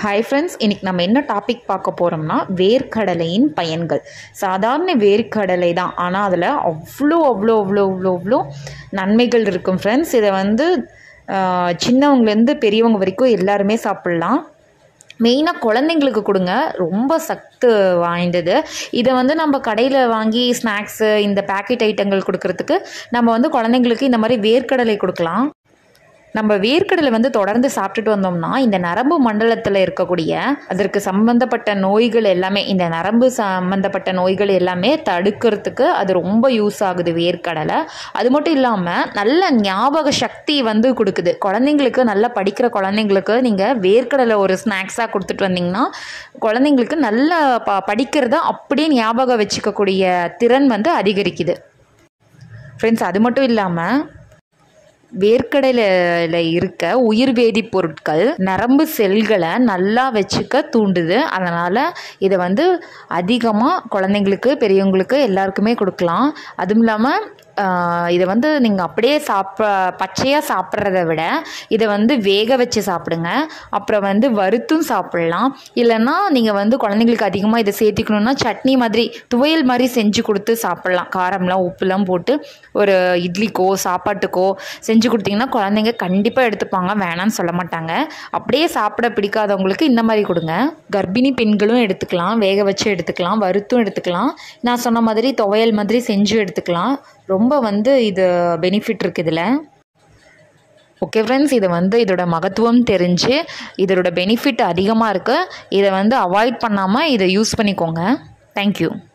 hi friends இன்றைக்கி நம்ம என்ன டாபிக் பார்க்க போகிறோம்னா வேர்க்கடலையின் பயன்கள் சாதாரண வேர்க்கடலை தான் ஆனால் அதில் அவ்வளோ அவ்வளோ அவ்வளோ அவ்வளோ அவ்வளோ நன்மைகள் இருக்கும் ஃப்ரெண்ட்ஸ் இதை வந்து ஆஹ், சின்னவங்கலேருந்து பெரியவங்க வரைக்கும் எல்லாருமே சாப்பிட்லாம் மெயினாக குழந்தைங்களுக்கு கொடுங்க ரொம்ப சத்து வாய்ந்தது இதை வந்து நம்ம கடையில் வாங்கி ஸ்நாக்ஸு இந்த பேக்கெட் ஐட்டங்கள் கொடுக்கறதுக்கு நம்ம வந்து குழந்தைங்களுக்கு இந்த மாதிரி வேர்க்கடலை கொடுக்கலாம் நம்ம வேர்க்கடலை வந்து தொடர்ந்து சாப்பிட்டுட்டு வந்தோம்னா இந்த நரம்பு மண்டலத்தில் இருக்கக்கூடிய அதற்கு சம்பந்தப்பட்ட நோய்கள் எல்லாமே இந்த நரம்பு சம்பந்தப்பட்ட நோய்கள் எல்லாமே தடுக்கிறதுக்கு அது ரொம்ப யூஸ் ஆகுது வேர்க்கடலை அது மட்டும் இல்லாமல் நல்ல ஞாபக சக்தி வந்து கொடுக்குது குழந்தைங்களுக்கு நல்லா படிக்கிற குழந்தைங்களுக்கு நீங்கள் வேர்க்கடலை ஒரு ஸ்நாக்ஸாக கொடுத்துட்டு வந்தீங்கன்னா குழந்தைங்களுக்கு நல்லா ப படிக்கிறத அப்படியே ஞாபகம் வச்சுக்கக்கூடிய திறன் வந்து அதிகரிக்குது ஃப்ரெண்ட்ஸ் அது மட்டும் இல்லாமல் வேர்க்கடலையில் இருக்க உயிர் வேதிப் பொருட்கள் நரம்பு செல்களை நல்லா வச்சுக்க தூண்டுது அதனால் இதை வந்து அதிகமாக குழந்தைங்களுக்கு பெரியவங்களுக்கு எல்லாருக்குமே கொடுக்கலாம் அதுவும் இல்லாமல் இதை வந்து நீங்கள் அப்படியே சாப்பிட பச்சையாக சாப்பிட்றத விட இதை வந்து வேக வச்சு சாப்பிடுங்க அப்புறம் வந்து வறுத்தும் சாப்பிட்லாம் இல்லைன்னா நீங்கள் வந்து குழந்தைங்களுக்கு அதிகமாக இதை சேர்த்திக்கணுன்னா சட்னி மாதிரி துவையல் மாதிரி செஞ்சு கொடுத்து சாப்பிட்லாம் காரம்லாம் உப்புலாம் போட்டு ஒரு இட்லிக்கோ சாப்பாட்டுக்கோ செஞ்சு கொடுத்தீங்கன்னா குழந்தைங்க கண்டிப்பாக எடுத்துப்பாங்க வேணாம்னு சொல்ல மாட்டாங்க அப்படியே சாப்பிட பிடிக்காதவங்களுக்கு இந்த மாதிரி கொடுங்க கர்ப்பிணி பெண்களும் எடுத்துக்கலாம் வேக வச்சு எடுத்துக்கலாம் வறுத்தும் எடுத்துக்கலாம் நான் சொன்ன மாதிரி துவையல் மாதிரி செஞ்சு எடுத்துக்கலாம் ரொம்ப வந்து இது பெனிஃபிட் இருக்குது இதில் ஓகே ஃப்ரெண்ட்ஸ் இது வந்து இதோட மகத்துவம் தெரிஞ்சு இதோட பெனிஃபிட் அதிகமாக இருக்குது இதை வந்து அவாய்ட் பண்ணாமல் இதை யூஸ் பண்ணிக்கோங்க தேங்க்யூ